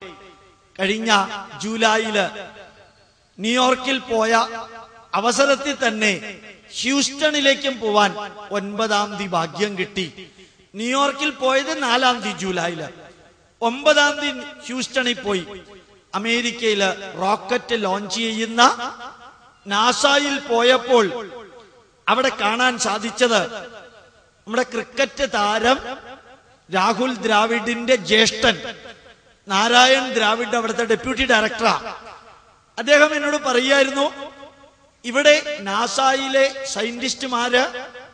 കഴിഞ്ഞ ജൂലൈയില് ന്യൂയോർക്കിൽ പോയ അവസരത്തിൽ തന്നെ ഹ്യൂസ്റ്റണിലേക്കും പോവാൻ ഒൻപതാം തീയതി ഭാഗ്യം കിട്ടി ന്യൂയോർക്കിൽ പോയത് നാലാം തീയതി ജൂലൈയില് ഒമ്പതാം തീയതി ഹ്യൂസ്റ്റണിൽ പോയി അമേരിക്കയില് റോക്കറ്റ് ലോഞ്ച് ചെയ്യുന്ന നാസായിൽ പോയപ്പോൾ അവിടെ കാണാൻ സാധിച്ചത് നമ്മുടെ ക്രിക്കറ്റ് താരം രാഹുൽ ദ്രാവിഡിന്റെ ജ്യേഷ്ഠൻ നാരായൺ ദ്രാവിഡ് അവിടുത്തെ ഡെപ്യൂട്ടി ഡയറക്ടറാ അദ്ദേഹം എന്നോട് പറയായിരുന്നു ഇവിടെ നാസായിലെ സയന്റിസ്റ്റുമാര്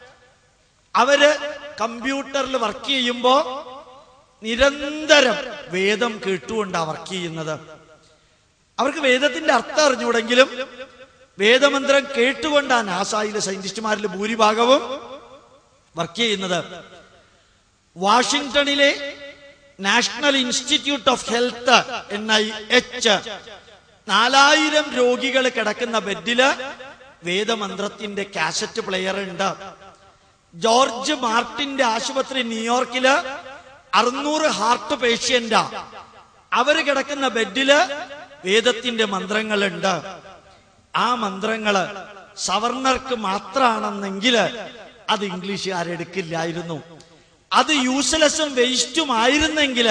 അവര് കമ്പ്യൂട്ടറിൽ വർക്ക് ചെയ്യുമ്പോ നിരന്തരം വേദം കേട്ടുകൊണ്ടാ വർക്ക് ചെയ്യുന്നത് അവർക്ക് വേദത്തിന്റെ അർത്ഥം അറിഞ്ഞുകൂടെങ്കിലും വേദമന്ത്രം കേട്ടുകൊണ്ടാ നാസായിലെ സയന്റിസ്റ്റുമാരിൽ ഭൂരിഭാഗവും വർക്ക് ചെയ്യുന്നത് വാഷിംഗ്ടണിലെ national institute of health N I H നാലായിരം രോഗികൾ കിടക്കുന്ന ബെഡില് വേദമന്ത്രത്തിന്റെ കാസറ്റ് പ്ലെയർ ഉണ്ട് ജോർജ് മാർട്ടിന്റെ ആശുപത്രി ന്യൂയോർക്കില് അറുന്നൂറ് ഹാർട്ട് പേഷ്യന്റാ അവര് കിടക്കുന്ന ബെഡില് വേദത്തിന്റെ മന്ത്രങ്ങളുണ്ട് ആ മന്ത്രങ്ങള് സവർണർക്ക് മാത്രമാണെന്നെങ്കില് അത് ഇംഗ്ലീഷുകാരെടുക്കില്ലായിരുന്നു അത് യൂസ്ലെസ്സും വേസ്റ്റും ആയിരുന്നെങ്കിൽ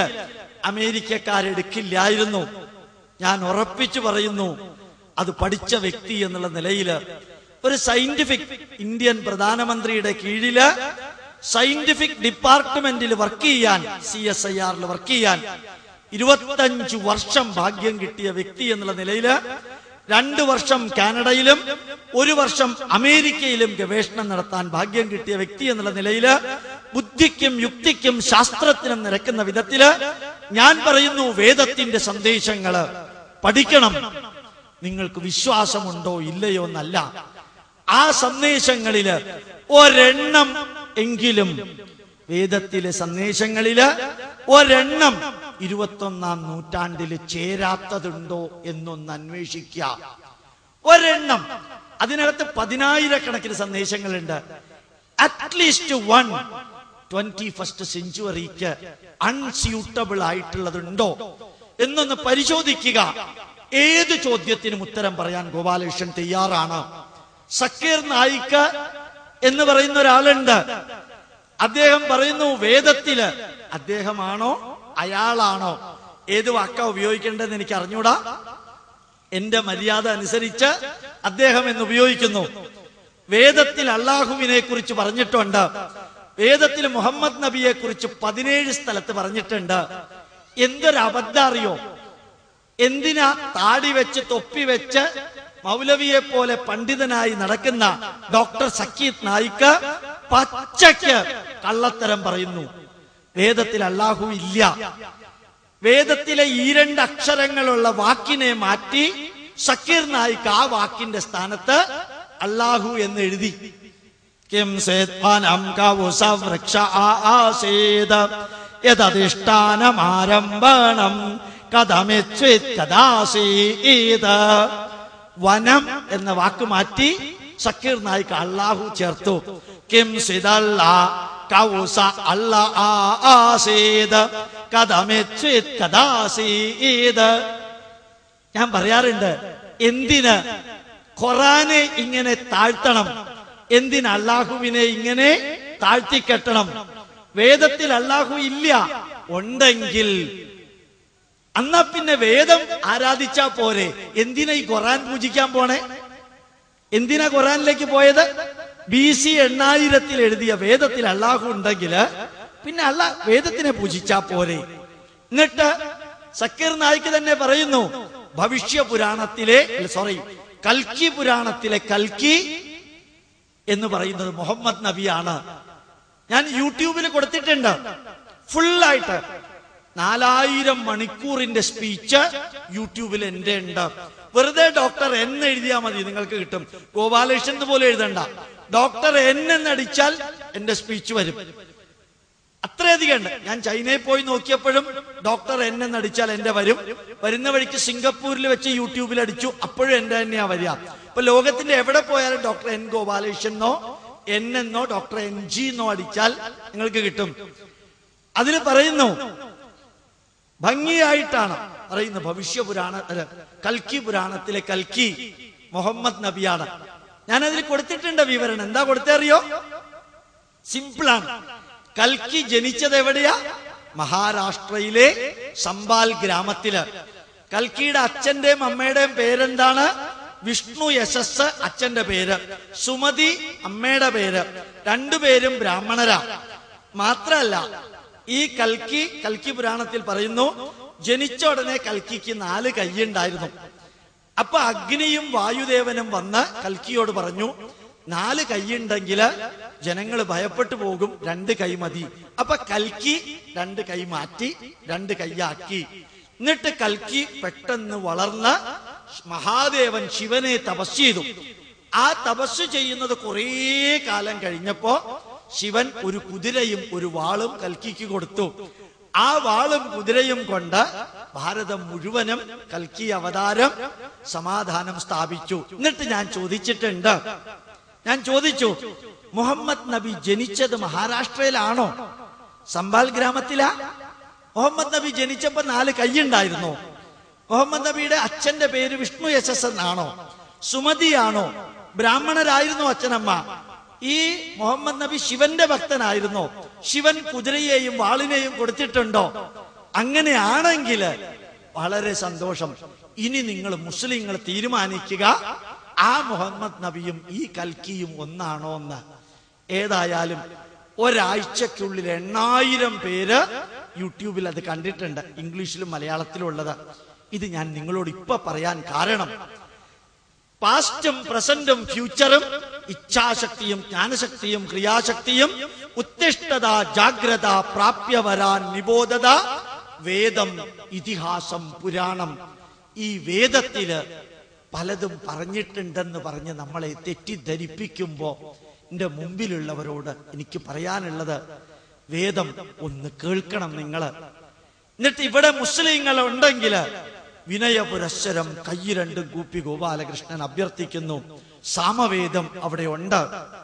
അമേരിക്കക്കാരെടുക്കില്ലായിരുന്നു ഞാൻ ഉറപ്പിച്ചു പറയുന്നു അത് പഠിച്ച വ്യക്തി എന്നുള്ള നിലയിൽ ഒരു സയന്റിഫിക് ഇന്ത്യൻ പ്രധാനമന്ത്രിയുടെ കീഴില് സയന്റിഫിക് ഡിപ്പാർട്ട്മെന്റിൽ വർക്ക് ചെയ്യാൻ സി എസ് ഐ ആറിൽ വർക്ക് ചെയ്യാൻ ഇരുപത്തഞ്ചു വർഷം ഭാഗ്യം കിട്ടിയ വ്യക്തി എന്നുള്ള നിലയില് രണ്ടു വർഷം കാനഡയിലും ഒരു വർഷം അമേരിക്കയിലും ഗവേഷണം നടത്താൻ ഭാഗ്യം കിട്ടിയ വ്യക്തി എന്നുള്ള നിലയില് ബുദ്ധിക്കും യുക്തിക്കും ശാസ്ത്രത്തിനും നിരക്കുന്ന വിധത്തില് ഞാൻ പറയുന്നു വേദത്തിന്റെ സന്ദേശങ്ങള് പഠിക്കണം നിങ്ങൾക്ക് വിശ്വാസമുണ്ടോ ഇല്ലയോ എന്നല്ല ആ സന്ദേശങ്ങളില് ഒരെണ്ണം എങ്കിലും വേദത്തിലെ സന്ദേശങ്ങളില് ഒരെണ്ണം ഇരുപത്തൊന്നാം നൂറ്റാണ്ടിൽ ചേരാത്തതുണ്ടോ എന്നൊന്ന് അന്വേഷിക്കുക ഒരെണ്ണം അതിനകത്ത് പതിനായിരക്കണക്കിന് സന്ദേശങ്ങളുണ്ട് അറ്റ്ലീസ്റ്റ് വൺ ട്വന്റി ഫസ്റ്റ് സെഞ്ചുറിക്ക് അൺസ്യൂട്ടബിൾ ആയിട്ടുള്ളതുണ്ടോ എന്നൊന്ന് പരിശോധിക്കുക ഏത് ചോദ്യത്തിനും ഉത്തരം പറയാൻ ഗോപാലകൃഷ്ണൻ തയ്യാറാണ് സക്കീർ നായിക്ക് എന്ന് പറയുന്ന ഒരാളുണ്ട് അദ്ദേഹം പറയുന്നു വേദത്തില് അദ്ദേഹമാണോ അയാളാണോ ഏത് വാക്കാ ഉപയോഗിക്കേണ്ടതെന്ന് എനിക്ക് അറിഞ്ഞൂടാ എന്റെ മര്യാദ അനുസരിച്ച് അദ്ദേഹം എന്ന് ഉപയോഗിക്കുന്നു വേദത്തിൽ അള്ളാഹുവിനെ കുറിച്ച് പറഞ്ഞിട്ടുണ്ട് വേദത്തിൽ മുഹമ്മദ് നബിയെ കുറിച്ച് പതിനേഴ് സ്ഥലത്ത് പറഞ്ഞിട്ടുണ്ട് എന്തൊരു അബദ്ധം അറിയോ എന്തിനാ താടി വെച്ച് തൊപ്പി വെച്ച് മൗലവിയെ പോലെ പണ്ഡിതനായി നടക്കുന്ന ഡോക്ടർ സക്കീത് നായിക്ക് പച്ചയ്ക്ക് കള്ളത്തരം പറയുന്നു വേദത്തിൽ അള്ളാഹു ഇല്ല വേദത്തിലെ ഈ രണ്ട് അക്ഷരങ്ങളുള്ള വാക്കിനെ മാറ്റി സക്കീർ നായിക്ക് ആ വാക്കിന്റെ സ്ഥാനത്ത് അള്ളാഹു എന്ന് എഴുതി കിം സേത്വാനം കവുസവൃക്ഷ ആസേത് യതധിഷ്ഠാനമാരംഭണം കഥമെച്വിത് കഥാസീത് വനം എന്ന വാക്ക് മാറ്റി സക്കീർ നായിക്ക് അള്ളാഹു ചേർത്തു കിം സിതല്ല കൗസ അല്ല ആസേത് കഥമെച്വിത് കഥാസീത് ഞാൻ പറയാറുണ്ട് എന്തിന് ഖുറാനെ ഇങ്ങനെ താഴ്ത്തണം എന്തിന് അള്ളാഹുവിനെ ഇങ്ങനെ താഴ്ത്തിക്കെട്ടണം വേദത്തിൽ അള്ളാഹു ഇല്ല ഉണ്ടെങ്കിൽ എന്നാ പിന്നെ വേദം ആരാധിച്ചാ പോരെ എന്തിനാ ഈ ഖുറാൻ പൂജിക്കാൻ പോണേ എന്തിനാ ഖുറാനിലേക്ക് പോയത് ബി സി എണ്ണായിരത്തിൽ എഴുതിയ വേദത്തിൽ അള്ളാഹു ഉണ്ടെങ്കിൽ പിന്നെ അല്ല വേദത്തിനെ പൂജിച്ചാ പോരെ എന്നിട്ട് സക്കീർ നായിക്ക് തന്നെ പറയുന്നു ഭവിഷ്യ പുരാണത്തിലെ സോറി കൽക്കി പുരാണത്തിലെ കൽക്കി എന്ന് പറയുന്നത് മുഹമ്മദ് നബിയാണ് ഞാൻ യൂട്യൂബിൽ കൊടുത്തിട്ടുണ്ട് ഫുള്ളായിട്ട് നാലായിരം മണിക്കൂറിന്റെ സ്പീച്ച് യൂട്യൂബിൽ എന്റെ ഉണ്ട് വെറുതെ ഡോക്ടർ എൻ എഴുതിയാൽ മതി നിങ്ങൾക്ക് കിട്ടും ഗോപാലകൃഷ്ണൻ എന്ന് പോലെ എഴുതണ്ട ഡോക്ടർ എൻ എന്നടിച്ചാൽ എന്റെ സ്പീച്ച് വരും അത്രയധികം ഉണ്ട് ഞാൻ ചൈനയിൽ പോയി നോക്കിയപ്പോഴും ഡോക്ടർ എൻ എന്നടിച്ചാൽ എന്റെ വരും വരുന്ന വഴിക്ക് സിംഗപ്പൂരിൽ വെച്ച് യൂട്യൂബിൽ അടിച്ചു അപ്പോഴും എന്റെ തന്നെയാ വരിക ഇപ്പൊ ലോകത്തിന്റെ എവിടെ പോയാലും ഡോക്ടർ എൻ ഗോപാലകൃഷ്ണനോ എൻ എന്നോ ഡോക്ടർ എൻ ജി എന്നോ അടിച്ചാൽ നിങ്ങൾക്ക് കിട്ടും അതിൽ പറയുന്നു ഭംഗിയായിട്ടാണ് പറയുന്ന ഭവിഷ്യപുരാണ അല്ല, കൽക്കി പുരാണത്തിലെ കൽക്കി മുഹമ്മദ് നബിയാണ് ഞാൻ അതിൽ കൊടുത്തിട്ടുണ്ട് വിവരണം എന്താ കൊടുത്തറിയോ സിമ്പിളാണ് കൽക്കി ജനിച്ചത് എവിടെയാ മഹാരാഷ്ട്രയിലെ സംബാൽ ഗ്രാമത്തില് കൽക്കിയുടെ അച്ഛന്റെയും അമ്മയുടെയും പേരെന്താണ് വിഷ്ണു യശസ് അച്ഛന്റെ പേര് സുമതി അമ്മയുടെ പേര് രണ്ടുപേരും ബ്രാഹ്മണരാ മാത്രല്ല ഈ കൽക്കി കൽക്കി പുരാണത്തിൽ പറയുന്നു ജനിച്ച ഉടനെ കൽക്കിക്ക് നാല് കൈയുണ്ടായിരുന്നു അപ്പൊ അഗ്നിയും വായുദേവനും വന്ന് കൽക്കിയോട് പറഞ്ഞു നാല് കൈയുണ്ടെങ്കിൽ ജനങ്ങൾ ഭയപ്പെട്ടു പോകും രണ്ട് കൈ മതി അപ്പൊ കൽക്കി രണ്ട് കൈ മാറ്റി രണ്ട് കൈയാക്കി എന്നിട്ട് കൽക്കി പെട്ടെന്ന് വളർന്ന് മഹാദേവൻ ശിവനെ തപസ് ചെയ്തു ആ തപസ് ചെയ്യുന്നത് കുറേ കാലം കഴിഞ്ഞപ്പോ ശിവൻ ഒരു കുതിരയും ഒരു വാളും കൽക്കിക്ക് കൊടുത്തു ആ വാളും കുതിരയും കൊണ്ട് ഭാരതം മുഴുവനും കൽക്കി അവതാരം സമാധാനം സ്ഥാപിച്ചു എന്നിട്ട് ഞാൻ ചോദിച്ചിട്ടുണ്ട് ഞാൻ ചോദിച്ചു മുഹമ്മദ് നബി ജനിച്ചത് മഹാരാഷ്ട്രയിലാണോ സംബാൽ ഗ്രാമത്തിലാ മുഹമ്മദ് നബി ജനിച്ചപ്പോ നാല് കൈയുണ്ടായിരുന്നോ മുഹമ്മദ് നബിയുടെ അച്ഛന്റെ പേര് വിഷ്ണു യശസ് എന്നാണോ സുമതിയാണോ ബ്രാഹ്മണരായിരുന്നോ അച്ഛനമ്മ ഈ മുഹമ്മദ് നബി ശിവന്റെ ഭക്തനായിരുന്നോ ശിവൻ കുതിരയെയും വാളിനെയും കൊടുത്തിട്ടുണ്ടോ അങ്ങനെയാണെങ്കിൽ വളരെ സന്തോഷം ഇനി നിങ്ങൾ മുസ്ലിങ്ങൾ തീരുമാനിക്കുക ആ മുഹമ്മദ് നബിയും ഈ കൽക്കിയും ഒന്നാണോ എന്ന് ഏതായാലും ഒരാഴ്ചക്കുള്ളിൽ എണ്ണായിരം പേര് യൂട്യൂബിൽ അത് കണ്ടിട്ടുണ്ട് ഇംഗ്ലീഷിലും മലയാളത്തിലും ഉള്ളത് ഇത് ഞാൻ നിങ്ങളോട് ഇപ്പൊ പറയാൻ കാരണം പാസ്റ്റും പ്രസന്റും ഫ്യൂച്ചറും ഇച്ഛാശക്തിയും ജ്ഞാനശക്തിയും ക്രിയാശക്തിയും ഉത്തിഷ്ഠത ജാഗ്രത പ്രാപ്യവരാൻ നിബോധത വേദം ഇതിഹാസം പുരാണം ഈ വേദത്തില് പലതും പറഞ്ഞിട്ടുണ്ടെന്ന് പറഞ്ഞ് നമ്മളെ തെറ്റിദ്ധരിപ്പിക്കുമ്പോ എന്റെ മുമ്പിലുള്ളവരോട് എനിക്ക് പറയാനുള്ളത് വേദം ഒന്ന് കേൾക്കണം നിങ്ങള് എന്നിട്ട് ഇവിടെ മുസ്ലിങ്ങൾ ഉണ്ടെങ്കിൽ വിനയപുരസ്സരം കൈ രണ്ടും കൂപ്പി ഗോപാലകൃഷ്ണൻ അഭ്യർത്ഥിക്കുന്നു സാമവേദം അവിടെ ഉണ്ട്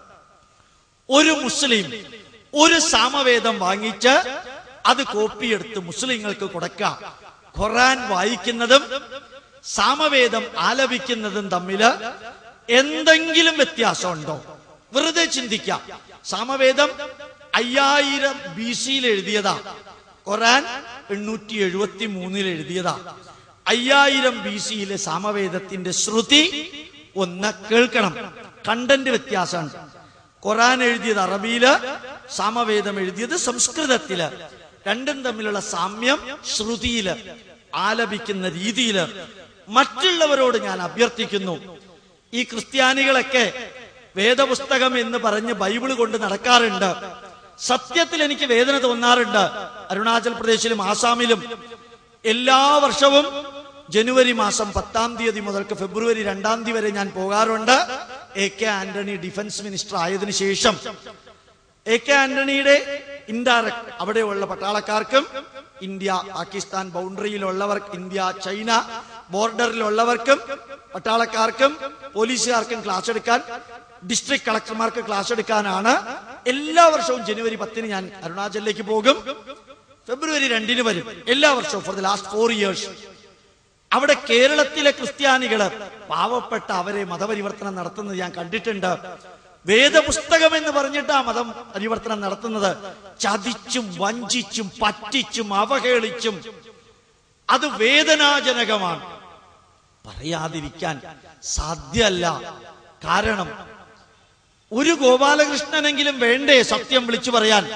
ഒരു മുസ്ലിം ഒരു സാമവേദം വാങ്ങിച്ച് അത് കോപ്പിയെടുത്ത് മുസ്ലിങ്ങൾക്ക് കൊടുക്കാം ഖുറാൻ വായിക്കുന്നതും സാമവേദം ആലപിക്കുന്നതും തമ്മില് എന്തെങ്കിലും വ്യത്യാസമുണ്ടോ വെറുതെ ചിന്തിക്കാം സാമവേദം അയ്യായിരം ബി സിയിൽ എഴുതിയതാ ഖുറാൻ എണ്ണൂറ്റി എഴുപത്തി മൂന്നിൽ എഴുതിയതാ അയ്യായിരം ബി സിയിലെ സാമവേദത്തിന്റെ ശ്രുതി ഒന്ന് കേൾക്കണം കണ്ടന്റ് വ്യത്യാസമുണ്ട് ഖുറാൻ എഴുതിയത് അറബിയില് സാമവേദം എഴുതിയത് സംസ്കൃതത്തില് രണ്ടും തമ്മിലുള്ള സാമ്യം ശ്രുതിയില് ആലപിക്കുന്ന രീതിയില് മറ്റുള്ളവരോട് ഞാൻ അഭ്യർത്ഥിക്കുന്നു ഈ ക്രിസ്ത്യാനികളൊക്കെ വേദപുസ്തകം എന്ന് പറഞ്ഞ് ബൈബിള് കൊണ്ട് നടക്കാറുണ്ട് സത്യത്തിൽ എനിക്ക് വേദന തോന്നാറുണ്ട് അരുണാചൽ പ്രദേശിലും ആസാമിലും എല്ലാ വർഷവും ജനുവരി മാസം പത്താം തീയതി മുതൽക്ക് ഫെബ്രുവരി രണ്ടാം തീയതി വരെ ഞാൻ പോകാറുണ്ട് A K Antony defence minister ആയതിനു ശേഷം എ കെ ആന്റണിയുടെ ഇൻഡയറക്ട് അവിടെയുള്ള പട്ടാളക്കാർക്കും ഇന്ത്യ പാകിസ്ഥാൻ ബൗണ്ടറിയിലുള്ളവർ ഇന്ത്യ ചൈന ബോർഡറിലുള്ളവർക്കും പട്ടാളക്കാർക്കും പോലീസുകാർക്കും ക്ലാസ് എടുക്കാൻ ഡിസ്ട്രിക്ട് കളക്ടർമാർക്ക് ക്ലാസ് എടുക്കാനാണ് എല്ലാ വർഷവും ജനുവരി പത്തിന് ഞാൻ അരുണാചലിലേക്ക് പോകും ഫെബ്രുവരി രണ്ടിന് വരും എല്ലാ വർഷവും for the last four years അവിടെ കേരളത്തിലെ ക്രിസ്ത്യാനികള് പാവപ്പെട്ട അവരെ മതപരിവർത്തനം നടത്തുന്നത് ഞാൻ കണ്ടിട്ടുണ്ട് വേദപുസ്തകം എന്ന് പറഞ്ഞിട്ടാ മതം പരിവർത്തനം നടത്തുന്നത് ചതിച്ചും വഞ്ചിച്ചും പറ്റിച്ചും അവഹേളിച്ചും അത് വേദനാജനകമാണ് പറയാതിരിക്കാൻ സാധ്യല്ല കാരണം ഒരു ഗോപാലകൃഷ്ണനെങ്കിലും വേണ്ടേ സത്യം വിളിച്ചു പറയാൻ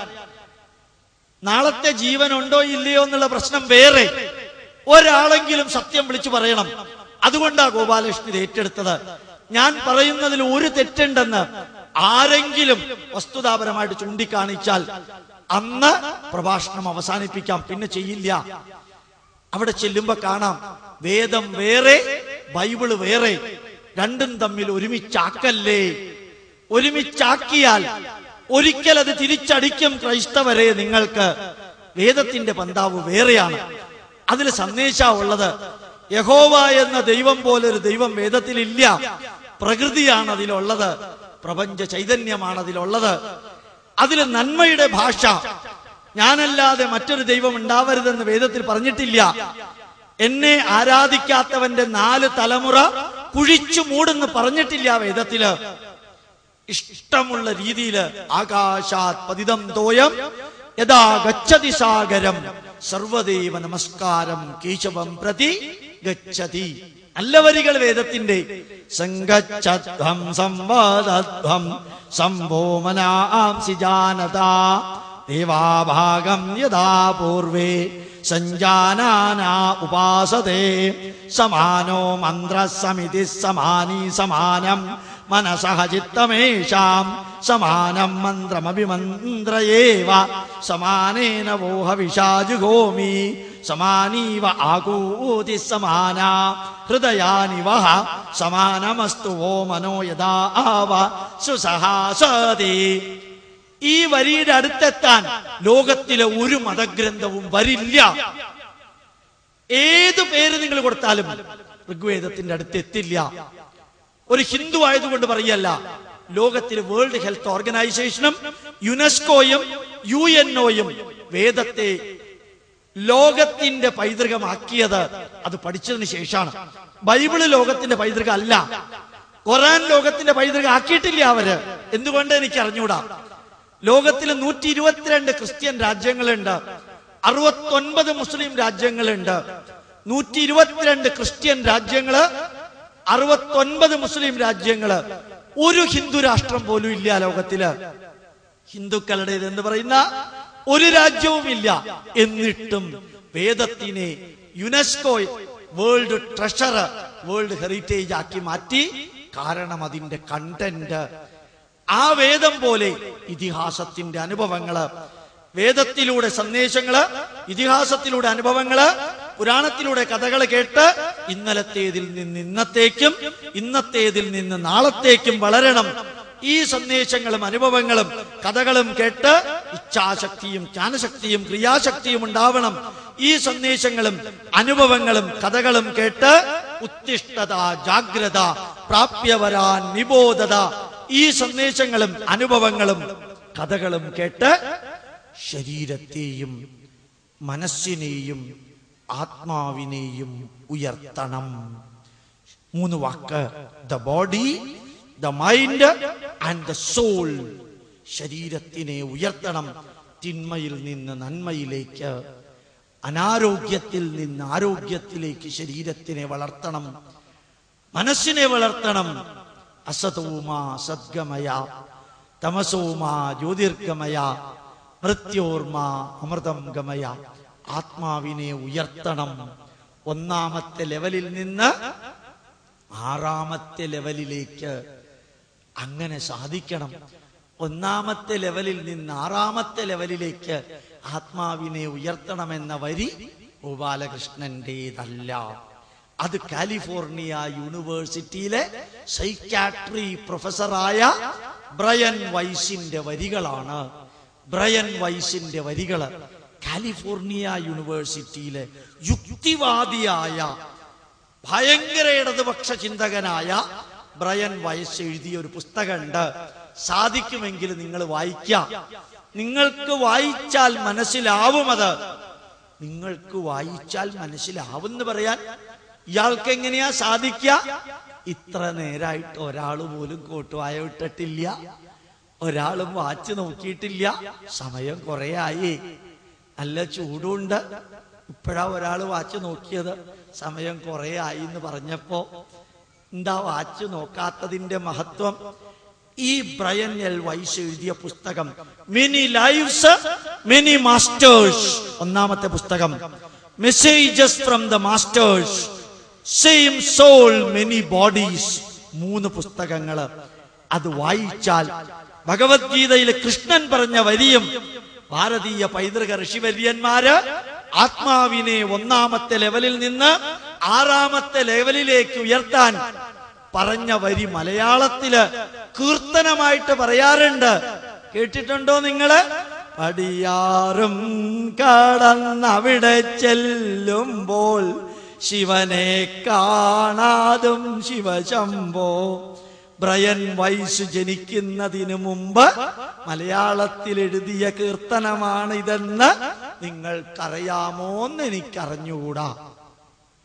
നാളത്തെ ജീവൻ ഉണ്ടോ ഇല്ലയോ എന്നുള്ള പ്രശ്നം വേറെ ഒരാളെങ്കിലും സത്യം വിളിച്ചു പറയണം അതുകൊണ്ടാ ഗോപാലകൃഷ്ണൻ ഇത് ഏറ്റെടുത്തത് ഞാൻ പറയുന്നതിൽ ഒരു തെറ്റുണ്ടെന്ന് ആരെങ്കിലും വസ്തുതാപരമായിട്ട് ചൂണ്ടിക്കാണിച്ചാൽ അന്ന് പ്രഭാഷണം അവസാനിപ്പിക്കാം പിന്നെ ചെയ്യില്ല അവിടെ ചെല്ലുമ്പോ കാണാം വേദം വേറെ ബൈബിള് വേറെ രണ്ടും തമ്മിൽ ഒരുമിച്ചാക്കല്ലേ ഒരുമിച്ചാക്കിയാൽ ഒരിക്കൽ അത് തിരിച്ചടിക്കും ക്രൈസ്തവരെ നിങ്ങൾക്ക് വേദത്തിന്റെ പന്താവ് വേറെയാണ് അതിൽ സന്ദേശ ഉള്ളത് യഹോവ എന്ന ദൈവം പോലെ ഒരു ദൈവം വേദത്തിലില്ല പ്രകൃതിയാണ് അതിലുള്ളത് പ്രപഞ്ച ചൈതന്യമാണ് അതിലുള്ളത് അതിൽ നന്മയുടെ ഭാഷ ഞാനല്ലാതെ മറ്റൊരു ദൈവം ഉണ്ടാവരുതെന്ന് വേദത്തിൽ പറഞ്ഞിട്ടില്ല എന്നെ ആരാധിക്കാത്തവന്റെ നാല് തലമുറ കുഴിച്ചു മൂടെന്ന് പറഞ്ഞിട്ടില്ല വേദത്തില് ഇഷ്ടമുള്ള രീതിയിൽ ആകാശാത് പതിതം തോയം യഥാ ഗച്ഛതി സാഗരം സർവദേവ നമസ്കാരം കേശവം പ്രതി ഗച്ഛതി നല്ല വരികൾ വേദത്തിന്റെ സംഗച്ഛധ്വം സംവാദധ്വം സംഭോമനാംസി ജാനത ദേവാഭാഗം യഥാ പൂർവേ സഞ്ജാനാനാ ഉപാസതേ സമാനോ മന്ത്രസമിതി സമാനി സമാനം മനസഹ ചിത്തമേഷാം സമാനം മന്ത്രമഭിമന്ത്രയേവ സമാനേന വോഹ വിഷാജുഗോമി സമാനീവ ആകൂതി സമാന ഹൃദയാനി വഹ സമാനമസ്തു വോ മനോ യഥാ ആവ സുസഹാസതി ഈ വരിയുടെ അടുത്തെത്താൻ ലോകത്തിലെ ഒരു മതഗ്രന്ഥവും വരില്ല ഏത് പേര് നിങ്ങൾ കൊടുത്താലും ഋഗ്വേദത്തിന്റെ അടുത്ത് എത്തില്ല ഒരു ഹിന്ദു ആയതുകൊണ്ട് പറയല്ല ലോകത്തിലെ വേൾഡ് ഹെൽത്ത് ഓർഗനൈസേഷനും യുനെസ്കോയും യു എൻഒയും വേദത്തെ ലോകത്തിന്റെ പൈതൃകമാക്കിയത് അത് പഠിച്ചതിന് ശേഷമാണ് ബൈബിള് ലോകത്തിന്റെ പൈതൃകം അല്ല ഖുറാൻ ലോകത്തിന്റെ പൈതൃകം ആക്കിയിട്ടില്ല അവര് എന്തുകൊണ്ട് എനിക്ക് അറിഞ്ഞൂടാ ലോകത്തിൽ നൂറ്റി ഇരുപത്തിരണ്ട് ക്രിസ്ത്യൻ രാജ്യങ്ങളുണ്ട് അറുപത്തൊൻപത് മുസ്ലിം രാജ്യങ്ങളുണ്ട് നൂറ്റി ഇരുപത്തിരണ്ട് ക്രിസ്ത്യൻ രാജ്യങ്ങള് അറുപത്തൊൻപത് മുസ്ലിം രാജ്യങ്ങള് ഒരു ഹിന്ദു രാഷ്ട്രം പോലും ഇല്ല ലോകത്തില് ഹിന്ദുക്കളുടേത് എന്ന് പറയുന്ന ഒരു രാജ്യവും ഇല്ല എന്നിട്ടും വേദത്തിനെ UNESCO world treasure world heritage ആക്കി മാറ്റി കാരണം അതിന്റെ കണ്ടന്റ് ആ വേദം പോലെ ഇതിഹാസത്തിന്റെ അനുഭവങ്ങള് വേദത്തിലൂടെ സന്ദേശങ്ങള് ഇതിഹാസത്തിലൂടെ അനുഭവങ്ങള് പുരാണത്തിലൂടെ കഥകൾ കേട്ട് ഇന്നലത്തേതിൽ നിന്ന് ഇന്നത്തേക്കും ഇന്നത്തേതിൽ നിന്ന് നാളത്തേക്കും വളരണം ഈ സന്ദേശങ്ങളും അനുഭവങ്ങളും കഥകളും കേട്ട് ഇച്ഛാശക്തിയും ജ്ഞാനശക്തിയും ക്രിയാശക്തിയും ഉണ്ടാവണം ഈ സന്ദേശങ്ങളും അനുഭവങ്ങളും കഥകളും കേട്ട് ഉത്തിഷ്ഠത ജാഗ്രത പ്രാപ്യവരാൻ നിബോധത ഈ സന്ദേശങ്ങളും അനുഭവങ്ങളും കഥകളും കേട്ട് ശരീരത്തെയും മനസ്സിനെയും ആത്മാവിനെയും ഉയർത്തണം മൂന്ന് വാക്ക് the body the mind and the soul ശരീരത്തിനെ ഉയർത്തണം തിന്മയിൽ നിന്ന് നന്മയിലേക്ക് അനാരോഗ്യത്തിൽ നിന്ന് ആരോഗ്യത്തിലേക്ക് ശരീരത്തിനെ വളർത്തണം മനസ്സിനെ വളർത്തണം അസതോമാ സദ്ഗമയ തമസോമാ ജ്യോതിർഗമയ മൃത്യോർമ അമൃതം ഗമയ ആത്മാവിനെ ഉയർത്തണം ഒന്നാമത്തെ ലെവലിൽ നിന്ന് ആറാമത്തെ ലെവലിലേക്ക് അങ്ങനെ സാധിക്കണം ഒന്നാമത്തെ ലെവലിൽ നിന്ന് ആറാമത്തെ ലെവലിലേക്ക് ആത്മാവിനെ ഉയർത്തണമെന്ന വരി ഗോപാലകൃഷ്ണന്റേതല്ല അത് കാലിഫോർണിയ യൂണിവേഴ്സിറ്റിയിലെ സൈക്കാട്രി പ്രൊഫസറായ ബ്രയൻ വൈസിന്റെ വരികളാണ് ബ്രയൻ വൈസിന്റെ വരികള് കാലിഫോർണിയ യൂണിവേഴ്സിറ്റിയിലെ യുക്തിവാദിയായ ഭയങ്കര ഇടതുപക്ഷ ചിന്തകനായ ബ്രയൻ വയസ് എഴുതിയ ഒരു പുസ്തകമുണ്ട് സാധിക്കുമെങ്കിൽ നിങ്ങൾ വായിക്കാം നിങ്ങൾക്ക് വായിച്ചാൽ മനസ്സിലാവും അത് നിങ്ങൾക്ക് വായിച്ചാൽ മനസ്സിലാവുമെന്ന് പറയാൻ ഇയാൾക്ക് എങ്ങനെയാ സാധിക്ക ഇത്ര നേരായിട്ട് ഒരാൾ പോലും കോട്ടുവായ വിട്ടിട്ടില്ല ഒരാളും വാച്ച് നോക്കിയിട്ടില്ല സമയം കുറെ ആയി നല്ല ചൂടുണ്ട് ഇപ്പോഴാ ഒരാൾ വാച്ച് നോക്കിയത് സമയം കുറെ ആയി എന്ന് പറഞ്ഞപ്പോ എന്താ വാച്ച് നോക്കാത്തതിന്റെ മഹത്വം ഈ ബ്രയൻ എൽ വൈസ് എഴുതിയ പുസ്തകം മെനി ലൈവ്സ് മെനി മാസ്റ്റേഴ്സ് ഒന്നാമത്തെ പുസ്തകം messages from the masters same soul many bodies മൂന്ന് പുസ്തകങ്ങള് അത് വായിച്ചാൽ ഭഗവത്ഗീതയിൽ കൃഷ്ണൻ പറഞ്ഞ വരിയും ഭാരതീയ പൈതൃക ഋഷിവര്യന്മാര് ആത്മാവിനെ ഒന്നാമത്തെ ലെവലിൽ നിന്ന് ആറാമത്തെ ലെവലിലേക്ക് ഉയർത്താൻ പറഞ്ഞ വരി മലയാളത്തില് കീർത്തനമായിട്ട് പറയാറുണ്ട് കേട്ടിട്ടുണ്ടോ നിങ്ങള് പടിയാറും കടന്നവിടെ ചെല്ലുമ്പോൾ ശിവനെ കാണാതും ശിവശംഭോ ബ്രയൻ വൈസ് ജനിക്കുന്നതിന് മുമ്പ് മലയാളത്തിൽ എഴുതിയ കീർത്തനമാണ് ഇതെന്ന് നിങ്ങൾക്കറിയാമോന്ന് എനിക്കറിഞ്ഞുകൂടാ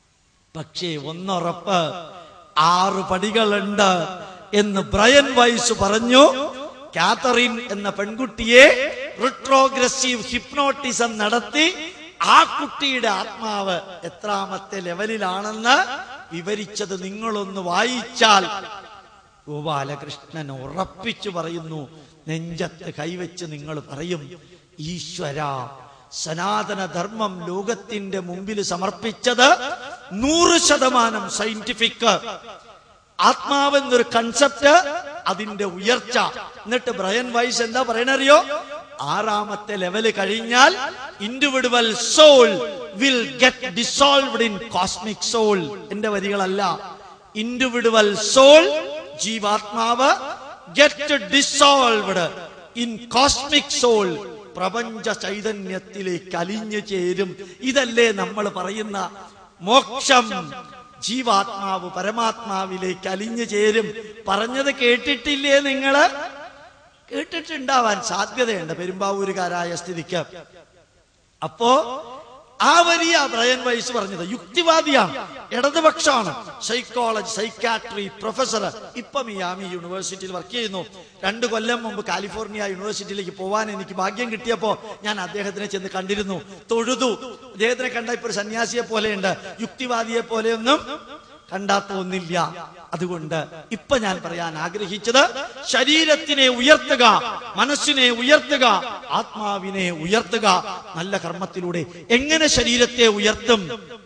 പക്ഷേ ഒന്നുറപ്പ് ആറ് പടികളുണ്ട് എന്ന് ബ്രയൻ വൈസ് പറഞ്ഞു കാതറിൻ എന്ന പെൺകുട്ടിയെ റിട്രോഗ്രസീവ് ഹിപ്നോട്ടിസം നടത്തി ആ കുട്ടിയുടെ ആത്മാവ് എത്രാമത്തെ ലെവലിലാണെന്ന് വിവരിച്ചത് നിങ്ങളൊന്ന് വായിച്ചാൽ ഗോപാലകൃഷ്ണൻ ഉറപ്പിച്ചു പറയുന്നു നെഞ്ചത്ത് കൈവച്ച് നിങ്ങൾ പറയും ഈശ്വര സനാതന ധർമ്മം ലോകത്തിന്റെ മുമ്പിൽ സമർപ്പിച്ചത് നൂറ് ശതമാനം സയന്റിഫിക് ആത്മാവെന്നൊരു കൺസെപ്റ്റ് അതിന്റെ ഉയർച്ച എന്നിട്ട് ബ്രയൻ വൈസ് എന്താ പറയണറിയോ ആറാമത്തെ ലെവല് കഴിഞ്ഞാൽ individual soul will get dissolved in cosmic soul എന്റെ വരികളല്ല ഇൻഡിവിഡുവൽ സോൾ ജീവാത്മാവ് get dissolved in cosmic soul പ്രപഞ്ച ചൈതന്യത്തിലേക്ക് അലിഞ്ഞു ചേരും ഇതല്ലേ നമ്മൾ പറയുന്ന മോക്ഷം ജീവാത്മാവ് പരമാത്മാവിലേക്ക് അലിഞ്ഞു ചേരും പറഞ്ഞത് കേട്ടിട്ടില്ലേ നിങ്ങള് കേട്ടിട്ടുണ്ടാവാൻ സാധ്യതയുണ്ട് പെരുമ്പാവൂരുകാരായ സ്ഥിതിക്ക് അപ്പോ ആ വലിയ ബ്രയൻ വൈസ് പറഞ്ഞത് യുക്തിവാദിയാണ് ഇടതുപക്ഷമാണ് സൈക്കോളജി സൈക്കാട്രി പ്രൊഫസർ ഇപ്പൊ മിയാമി യൂണിവേഴ്സിറ്റിയിൽ വർക്ക് ചെയ്യുന്നു രണ്ടു കൊല്ലം മുമ്പ് കാലിഫോർണിയ യൂണിവേഴ്സിറ്റിയിലേക്ക് പോവാൻ എനിക്ക് ഭാഗ്യം കിട്ടിയപ്പോ ഞാൻ അദ്ദേഹത്തിനെ ചെന്ന് കണ്ടിരുന്നു തൊഴുതു അദ്ദേഹത്തിനെ കണ്ട ഇപ്പൊ ഒരു സന്യാസിയെ പോലെയുണ്ട് യുക്തിവാദിയെ പോലെയൊന്നും കണ്ടാ തോന്നില്ല അതുകൊണ്ട് ഇപ്പൊ ഞാൻ പറയാൻ ആഗ്രഹിച്ചത് ശരീരത്തിനെ ഉയർത്തുക മനസ്സിനെ ഉയർത്തുക ആത്മാവിനെ ഉയർത്തുക നല്ല കർമ്മത്തിലൂടെ എങ്ങനെ ശരീരത്തെ ഉയർത്തും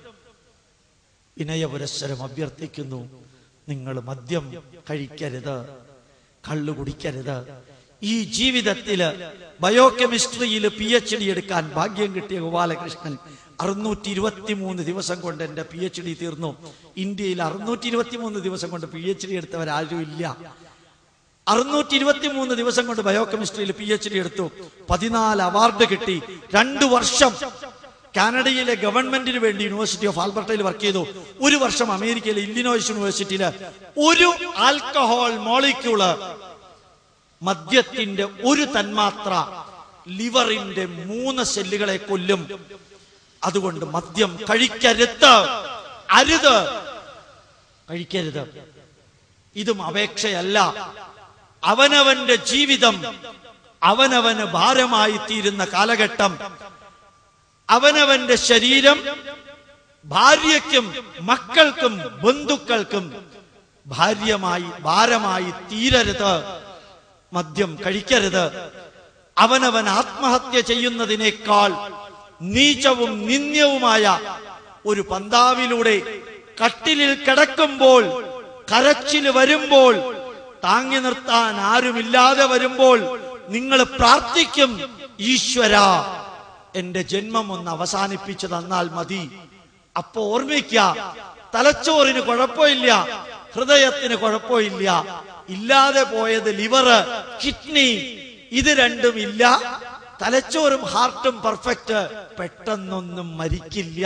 വിനയപുരസ്സരം അഭ്യർത്ഥിക്കുന്നു നിങ്ങൾ മദ്യം കഴിക്കരുത് കള്ളു കുടിക്കരുത് ഈ ജീവിതത്തില് ബയോകെമിസ്ട്രിയിൽ പി എച്ച് ഡി എടുക്കാൻ ഭാഗ്യം കിട്ടിയ ഗോപാലകൃഷ്ണൻ അറുന്നൂറ്റി ഇരുപത്തി മൂന്ന് ദിവസം കൊണ്ട് എന്റെ പി എച്ച് ഡി തീർന്നു ഇന്ത്യയിൽ അറുന്നൂറ്റി ഇരുപത്തി മൂന്ന് ദിവസം കൊണ്ട് പി എച്ച് ഡി എടുത്തവരാരും ഇല്ല അറുന്നൂറ്റി ഇരുപത്തി മൂന്ന് ദിവസം കൊണ്ട് ബയോകെമിസ്ട്രിയിൽ പി എച്ച് ഡി എടുത്തു പതിനാല് അവാർഡ് കിട്ടി രണ്ടു വർഷം കാനഡയിലെ ഗവൺമെന്റിന് വേണ്ടി യൂണിവേഴ്സിറ്റി ഓഫ് ആൽബർട്ടയിൽ വർക്ക് ചെയ്തു ഒരു വർഷം അമേരിക്കയിലെ ഇല്ലിനോയ്സ് യൂണിവേഴ്സിറ്റിയിൽ ഒരു ആൽക്കഹോൾ മോളിക്യൂള് മദ്യത്തിന്റെ ഒരു തന്മാത്ര ലിവറിന്റെ മൂന്ന് സെല്ലുകളെ കൊല്ലും അതുകൊണ്ട് മദ്യം കഴിക്കരുത് അരുത് കഴിക്കരുത് ഇതും അപേക്ഷയല്ല അവനവന്റെ ജീവിതം അവനവന് ഭാരമായി തീരുന്ന കാലഘട്ടം അവനവന്റെ ശരീരം ഭാര്യയ്ക്കും മക്കൾക്കും ബന്ധുക്കൾക്കും ഭാര്യമായി ഭാരമായി തീരരുത് മദ്യം കഴിക്കരുത് അവനവൻ ആത്മഹത്യ ചെയ്യുന്നതിനേക്കാൾ നീചവും നിന്ദ്യവുമായ ഒരു പന്താവിലൂടെ കട്ടിലിൽ കിടക്കുമ്പോൾ കരച്ചില് വരുമ്പോൾ താങ്ങി നിർത്താൻ ആരുമില്ലാതെ വരുമ്പോൾ നിങ്ങൾ പ്രാർത്ഥിക്കും ഈശ്വര എന്റെ ജന്മം ഒന്ന് അവസാനിപ്പിച്ചു തന്നാൽ മതി അപ്പൊ ഓർമ്മിക്ക തലച്ചോറിന് കുഴപ്പമില്ല ഹൃദയത്തിന് കുഴപ്പമില്ല ഇല്ലാതെ പോയത് ലിവറ് കിഡ്നി ഇത് രണ്ടും ഇല്ല തലച്ചോറും ഹാർട്ടും പെർഫെക്റ്റ് പെട്ടെന്നൊന്നും മരിക്കില്ല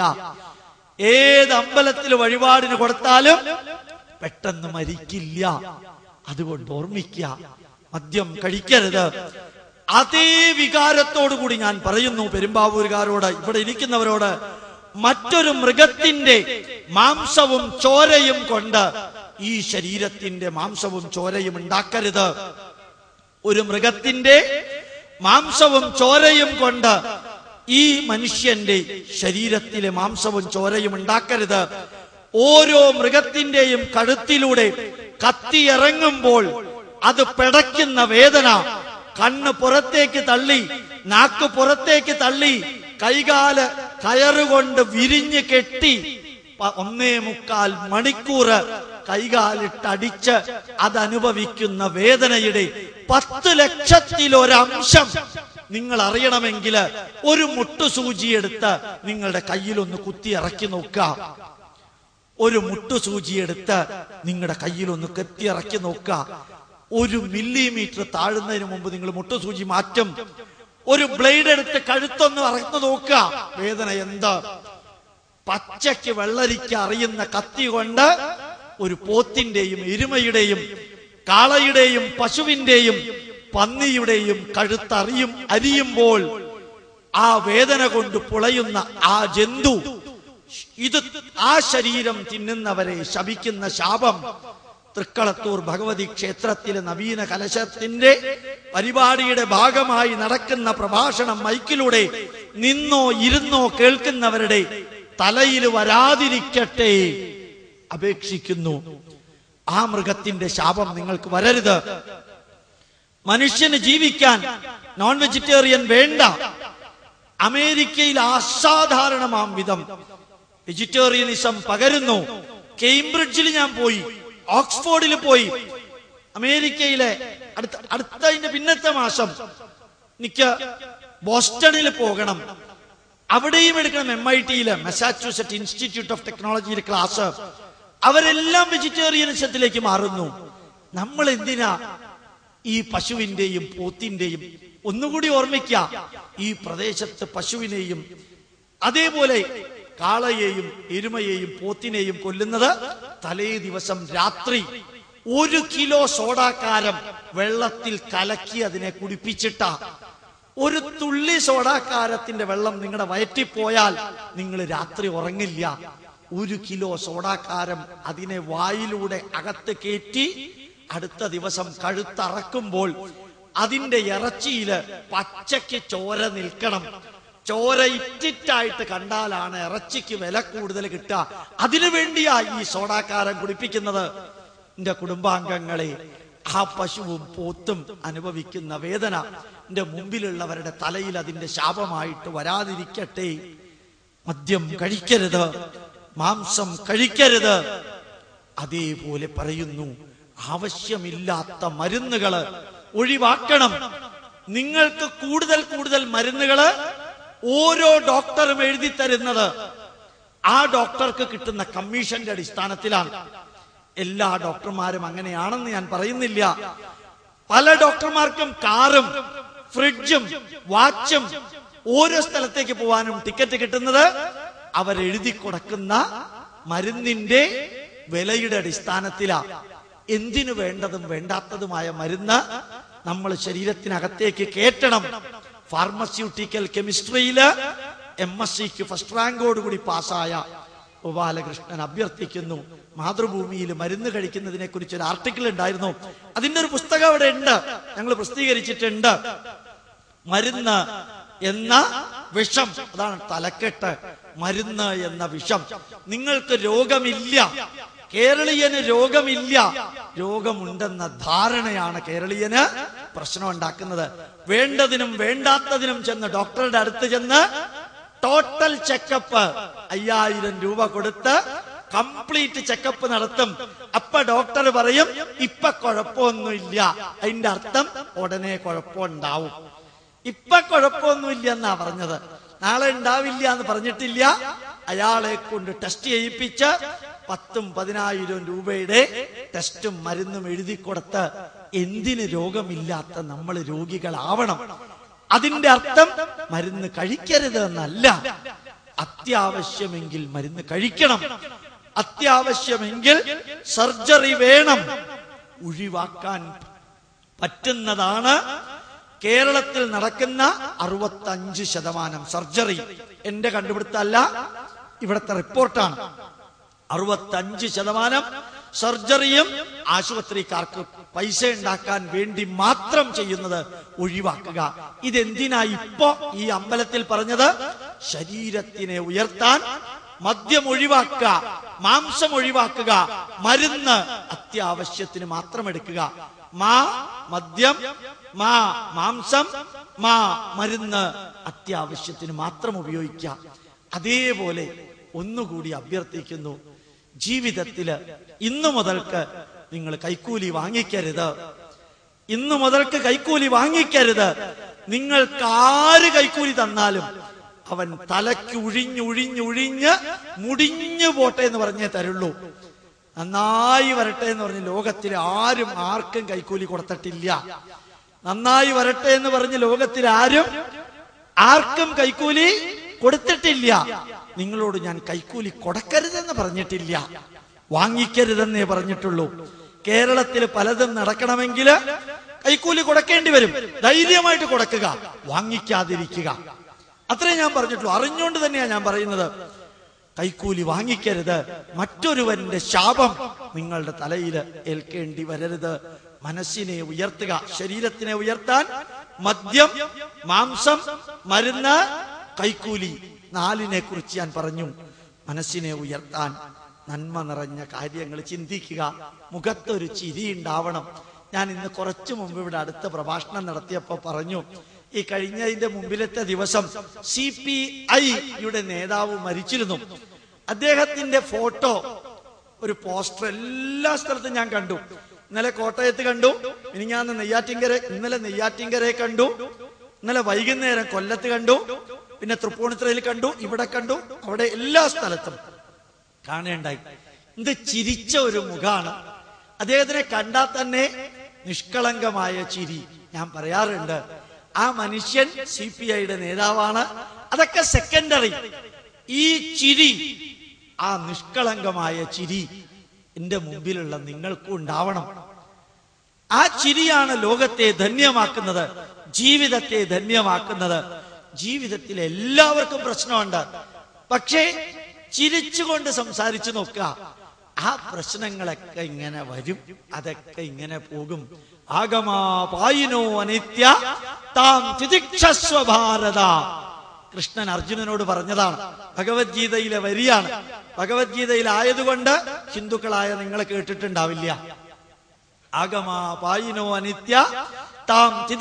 ഏത് അമ്പലത്തിൽ വഴിപാടിന് കൊടുത്താലും പെട്ടെന്ന് മരിക്കില്ല അതുകൊണ്ട് ഓർമ്മിക്കുക മദ്യം കഴിക്കരുത് അതേ വികാരത്തോടു കൂടി ഞാൻ പറയുന്നു പെരുമ്പാവൂരുകാരോട് ഇവിടെ ഇരിക്കുന്നവരോട് മറ്റൊരു മൃഗത്തിന്റെ മാംസവും ചോരയും കൊണ്ട് ഈ ശരീരത്തിന്റെ മാംസവും ചോരയും ഉണ്ടാക്കരുത് ഒരു മൃഗത്തിന്റെ മാംസവും ചോരയും കൊണ്ട് ഈ മനുഷ്യന്റെ ശരീരത്തിലെ മാംസവും ചോരയും ഉണ്ടാക്കരുത് ഓരോ മൃഗത്തിന്റെയും കഴുത്തിലൂടെ കത്തിയിറങ്ങുമ്പോൾ അത് പിടയ്ക്കുന്ന വേദന കണ്ണ് പുറത്തേക്ക് തള്ളി നാക്ക് പുറത്തേക്ക് തള്ളി കൈകാല് കയറുകൊണ്ട് വിരിഞ്ഞ് കെട്ടി പ- ഒന്നേ മുക്കാൽ മണിക്കൂർ കൈകാലിട്ടടിച്ച് അതനുഭവിക്കുന്ന വേദനയുടെ പത്ത് ലക്ഷത്തിലൊരംശം നിങ്ങൾ അറിയണമെങ്കിൽ ഒരു മുട്ടുസൂചി എടുത്ത് നിങ്ങളുടെ കയ്യിലൊന്ന് കുത്തി ഇറക്കി നോക്കുക ഒരു മുട്ടുസൂചി എടുത്ത് നിങ്ങളുടെ കയ്യിലൊന്ന് കെത്തി ഇറക്കി നോക്കുക ഒരു മില്ലിമീറ്റർ താഴുന്നതിന് മുമ്പ് നിങ്ങൾ മുട്ടുസൂചി മാറ്റും ഒരു ബ്ലേഡ് എടുത്ത് കഴുത്തൊന്ന് അറന്നു നോക്കുക വേദന എന്താ പച്ചയ്ക്ക് വെള്ളരിക്ക അറിയുന്ന കത്തി കൊണ്ട് ഒരു പോത്തിന്റെയും എരുമയുടെയും കാളയുടെയും പശുവിന്റെയും പന്നിയുടെയും കഴുത്തറിയും അരിയുമ്പോൾ ആ വേദന കൊണ്ട് പുളയുന്ന ആ ജന്തു ഇത് ആ ശരീരം തിന്നുന്നവരെ ശപിക്കുന്ന ശാപം തൃക്കളത്തൂർ ഭഗവതി ക്ഷേത്രത്തിലെ നവീന കലശത്തിന്റെ പരിപാടിയുടെ ഭാഗമായി നടക്കുന്ന പ്രഭാഷണം മൈക്കിലൂടെ നിന്നോ ഇരുന്നോ കേൾക്കുന്നവരുടെ തലയിൽ വരാതിരിക്കട്ടെ അപേക്ഷിക്കുന്നു ആ മൃഗത്തിന്റെ ശാപം നിങ്ങൾക്ക് വരരുത് മനുഷ്യന് ജീവിക്കാൻ നോൺ വെജിറ്റേറിയൻ വേണ്ട അമേരിക്കയിൽ അസാധാരണമാം വിധം വെജിറ്റേറിയനിസം പകരുന്നു കേംബ്രിഡ്ജിൽ ഞാൻ പോയി ഓക്സ്ഫോർഡിൽ പോയി അമേരിക്കയിലെ അടുത്ത അടുത്തതിന്റെ പിന്നത്തെ മാസം എനിക്ക് ബോസ്റ്റണിൽ പോകണം അവിടെയും എടുക്കണം എം ഐ ടിയില് മെസാച്യൂസെറ്റ് ഇൻസ്റ്റിറ്റ്യൂട്ട് ഓഫ് ടെക്നോളജിയിൽ ക്ലാസ് അവരെല്ലാം വെജിറ്റേറിയനിസത്തിലേക്ക് മാറുന്നു നമ്മൾ എന്തിനാ ഈ പശുവിന്റെയും പോത്തിന്റെയും ഒന്നുകൂടി ഓർമ്മിക്ക ഈ പ്രദേശത്ത് പശുവിനെയും അതേപോലെ കാളയെയും എരുമയെയും പോത്തിനെയും കൊല്ലുന്നത് തലേ ദിവസം രാത്രി ഒരു കിലോ സോഡാക്കാരം വെള്ളത്തിൽ കലക്കി അതിനെ കുടിപ്പിച്ചിട്ട ഒരു തുള്ളി സോഡാക്കാരത്തിന്റെ വെള്ളം നിങ്ങളുടെ വയറ്റിൽ പോയാൽ നിങ്ങൾ രാത്രി ഉറങ്ങില്ല ഒരു കിലോ സോഡാക്കാരം അതിനെ വായിലൂടെ അകത്ത് കയറ്റി അടുത്ത ദിവസം കഴുത്തറക്കുമ്പോൾ അതിന്റെ ഇറച്ചിയില് പച്ചയ്ക്ക് ചോര നിൽക്കണം ചോര ഇറ്റിറ്റായിട്ട് കണ്ടാലാണ് ഇറച്ചിക്ക് വില കൂടുതൽ കിട്ടുക അതിനു വേണ്ടിയാ ഈ സോഡാക്കാരം കുടിപ്പിക്കുന്നത് എന്റെ കുടുംബാംഗങ്ങളെ ആ പശുവും പോത്തും അനുഭവിക്കുന്ന വേദന എന്റെ മുമ്പിലുള്ളവരുടെ തലയിൽ അതിന്റെ ശാപമായിട്ട് വരാതിരിക്കട്ടെ മദ്യം കഴിക്കരുത് മാംസം കഴിക്കരുത് അതേപോലെ പറയുന്നു ആവശ്യമില്ലാത്ത മരുന്നുകള് ഒഴിവാക്കണം നിങ്ങൾക്ക് കൂടുതൽ കൂടുതൽ മരുന്നുകള് ഓരോ ഡോക്ടറും എഴുതി തരുന്നത് ആ ഡോക്ടർക്ക് കിട്ടുന്ന കമ്മീഷന്റെ അടിസ്ഥാനത്തിലാണ് എല്ലാ ഡോക്ടർമാരും അങ്ങനെയാണെന്ന് ഞാൻ പറയുന്നില്ല പല ഡോക്ടർമാർക്കും കാറും ഫ്രിഡ്ജും വാച്ചും ഓരോ സ്ഥലത്തേക്ക് പോവാനും ടിക്കറ്റ് കിട്ടുന്നത് അവരെഴുതി കൊടുക്കുന്ന മരുന്നിന്റെ വിലയുടെ അടിസ്ഥാനത്തിലാ എന്തിനു വേണ്ടതും വേണ്ടാത്തതുമായ മരുന്ന് നമ്മൾ ശരീരത്തിനകത്തേക്ക് കേറ്റണം ഫാർമസ്യൂട്ടിക്കൽ കെമിസ്ട്രിയില് എം എസ് സിക്ക് ഫസ്റ്റ് റാങ്കോടുകൂടി പാസ്സായ ഗോപാലകൃഷ്ണൻ അഭ്യർത്ഥിക്കുന്നു മാതൃഭൂമിയിൽ മരുന്ന് കഴിക്കുന്നതിനെ കുറിച്ച് ഒരു ആർട്ടിക്കിൾ ഉണ്ടായിരുന്നു അതിന്റെ ഒരു പുസ്തകം അവിടെ ഉണ്ട് ഞങ്ങൾ പ്രസിദ്ധീകരിച്ചിട്ടുണ്ട് മരുന്ന് എന്ന വിഷം അതാണ് തലക്കെട്ട് മരുന്ന് എന്ന വിഷം നിങ്ങൾക്ക് രോഗമില്ല കേരളീയന് രോഗമില്ല രോഗമുണ്ടെന്ന ധാരണയാണ് കേരളീയന് പ്രശ്നം ഉണ്ടാക്കുന്നത് വേണ്ടതിനും വേണ്ടാത്തതിനും ചെന്ന് ഡോക്ടറുടെ അടുത്ത് ചെന്ന് ടോട്ടൽ ചെക്കപ്പ് അയ്യായിരം രൂപ കൊടുത്ത് കംപ്ലീറ്റ് ചെക്കപ്പ് നടത്തും അപ്പൊ ഡോക്ടർ പറയും ഇപ്പൊ കുഴപ്പമൊന്നുമില്ല അതിന്റെ അർത്ഥം ഉടനെ കുഴപ്പമുണ്ടാവും ഇപ്പൊ കുഴപ്പമൊന്നുമില്ല എന്നാ പറഞ്ഞത് നാളെ ഉണ്ടാവില്ല എന്ന് പറഞ്ഞിട്ടില്ല അയാളെ കൊണ്ട് ടെസ്റ്റ് ചെയ്യിപ്പിച്ച് പത്തും പതിനായിരം രൂപയുടെ ടെസ്റ്റും മരുന്നും എഴുതി കൊടുത്ത് എന്തിന് രോഗമില്ലാത്ത നമ്മൾ രോഗികളാവണം അതിന്റെ അർത്ഥം മരുന്ന് കഴിക്കരുത് എന്നല്ല അത്യാവശ്യമെങ്കിൽ മരുന്ന് കഴിക്കണം അത്യാവശ്യമെങ്കിൽ സർജറി വേണം ഒഴിവാക്കാൻ പറ്റുന്നതാണ് കേരളത്തിൽ നടക്കുന്ന അറുപത്തഞ്ച് ശതമാനം സർജറി എന്റെ കണ്ടുപിടുത്തല്ല ഇവിടുത്തെ റിപ്പോർട്ടാണ് അറുപത്തഞ്ച് ശതമാനം സർജറിയും ആശുപത്രിക്കാർക്ക് പൈസ ഉണ്ടാക്കാൻ വേണ്ടി മാത്രം ചെയ്യുന്നത് ഒഴിവാക്കുക ഇതെന്തിനാ ഇപ്പോ ഈ അമ്പലത്തിൽ പറഞ്ഞത് ശരീരത്തിനെ ഉയർത്താൻ മദ്യം ഒഴിവാക്കുക മാംസം ഒഴിവാക്കുക മരുന്ന് അത്യാവശ്യത്തിന് മാത്രം എടുക്കുക മാ മദ്യം മാ മാംസം മാ മരുന്ന് അത്യാവശ്യത്തിന് മാത്രം ഉപയോഗിക്കുക അതേപോലെ ഒന്നുകൂടി അഭ്യർത്ഥിക്കുന്നു ജീവിതത്തില് ഇന്നു മുതൽക്ക് നിങ്ങൾ കൈക്കൂലി വാങ്ങിക്കരുത് ഇന്നു മുതൽക്ക് കൈക്കൂലി വാങ്ങിക്കരുത് നിങ്ങൾക്ക് ആര് കൈക്കൂലി തന്നാലും അവൻ തലയ്ക്ക് ഉഴിഞ്ഞുഴിഞ്ഞുഴിഞ്ഞ് മുടിഞ്ഞു പോട്ടെ എന്ന് പറഞ്ഞേ തരുള്ളൂ നന്നായി വരട്ടെ എന്ന് പറഞ്ഞ് ലോകത്തിൽ ആരും ആർക്കും കൈക്കൂലി കൊടുത്തിട്ടില്ല നന്നായി വരട്ടെ എന്ന് പറഞ്ഞ് ലോകത്തിൽ ആരും ആർക്കും കൈക്കൂലി കൊടുത്തിട്ടില്ല നിങ്ങളോട് ഞാൻ കൈക്കൂലി കൊടുക്കരുതെന്ന് പറഞ്ഞിട്ടില്ല വാങ്ങിക്കരുതെന്നേ പറഞ്ഞിട്ടുള്ളൂ കേരളത്തിൽ പലതും നടക്കണമെങ്കിൽ കൈക്കൂലി കൊടുക്കേണ്ടി വരും ധൈര്യമായിട്ട് കൊടുക്കുക വാങ്ങിക്കാതിരിക്കുക അത്രേ ഞാൻ പറഞ്ഞിട്ടുള്ളൂ അറിഞ്ഞുകൊണ്ട് തന്നെയാ ഞാൻ പറയുന്നത് കൈക്കൂലി വാങ്ങിക്കരുത് മറ്റൊരുവന്റെ ശാപം നിങ്ങളുടെ തലയിൽ ഏൽക്കേണ്ടി വരരുത് മനസ്സിനെ ഉയർത്തുക ശരീരത്തിനെ ഉയർത്താൻ മദ്യം മാംസം മരുന്ന് കൈക്കൂലി നാലിനെ കുറിച്ച് ഞാൻ പറഞ്ഞു മനസ്സിനെ ഉയർത്താൻ നന്മ നിറഞ്ഞ കാര്യങ്ങൾ ചിന്തിക്കുക മുഖത്തൊരു ചിരി ഉണ്ടാവണം ഞാൻ ഇന്ന് കുറച്ചു മുമ്പ് ഇവിടെ അടുത്ത പ്രഭാഷണം നടത്തിയപ്പോൾ പറഞ്ഞു ഈ കഴിഞ്ഞതിന്റെ മുമ്പിലത്തെ ദിവസം സി പി ഐയുടെ നേതാവ് മരിച്ചിരുന്നു അദ്ദേഹത്തിന്റെ ഫോട്ടോ ഒരു പോസ്റ്റർ എല്ലാ സ്ഥലത്തും ഞാൻ കണ്ടു ഇന്നലെ കോട്ടയത്ത് കണ്ടു ഇനി ഞാൻ നെയ്യാറ്റിങ്കര ഇന്നലെ നെയ്യാറ്റിങ്കരയെ കണ്ടു ഇന്നലെ വൈകുന്നേരം കൊല്ലത്ത് കണ്ടു പിന്നെ തൃപ്പൂണിത്തുറയിൽ കണ്ടു ഇവിടെ കണ്ടു അവിടെ എല്ലാ സ്ഥലത്തും കാണേണ്ടായി ഇത് ചിരിച്ച ഒരു മുഖാണ് അദ്ദേഹത്തിനെ കണ്ടാൽ തന്നെ നിഷ്കളങ്കമായ ചിരി ഞാൻ പറയാറുണ്ട് ആ മനുഷ്യൻ സി പി ഐയുടെ നേതാവാണ് അതൊക്കെ സെക്കൻഡറി ഈ ചിരി ആ നിഷ്കളങ്കമായ ചിരി എന്റെ മുമ്പിലുള്ള നിങ്ങൾക്കും ഉണ്ടാവണം ആ ചിരിയാണ് ലോകത്തെ ധന്യമാക്കുന്നത് ജീവിതത്തെ ധന്യമാക്കുന്നത് ജീവിതത്തിൽ എല്ലാവർക്കും പ്രശ്നമുണ്ട് പക്ഷേ ചിരിച്ചുകൊണ്ട് സംസാരിച്ചു നോക്കുക ആ പ്രശ്നങ്ങളൊക്കെ ഇങ്ങനെ വരും അതൊക്കെ ഇങ്ങനെ പോകും ആഗമാ പായിനോ അനിത്യ താം തിദിക്ഷസ്വ ഭാരത കൃഷ്ണൻ അർജുനനോട് പറഞ്ഞതാണ് ഭഗവത്ഗീതയിലെ വരിയാണ് ഭഗവത്ഗീതയിൽ ആയതുകൊണ്ട് ഹിന്ദുക്കളായ നിങ്ങൾ കേട്ടിട്ടുണ്ടാവില്ല ആഗമാ പായിനോ അനിത്യ താം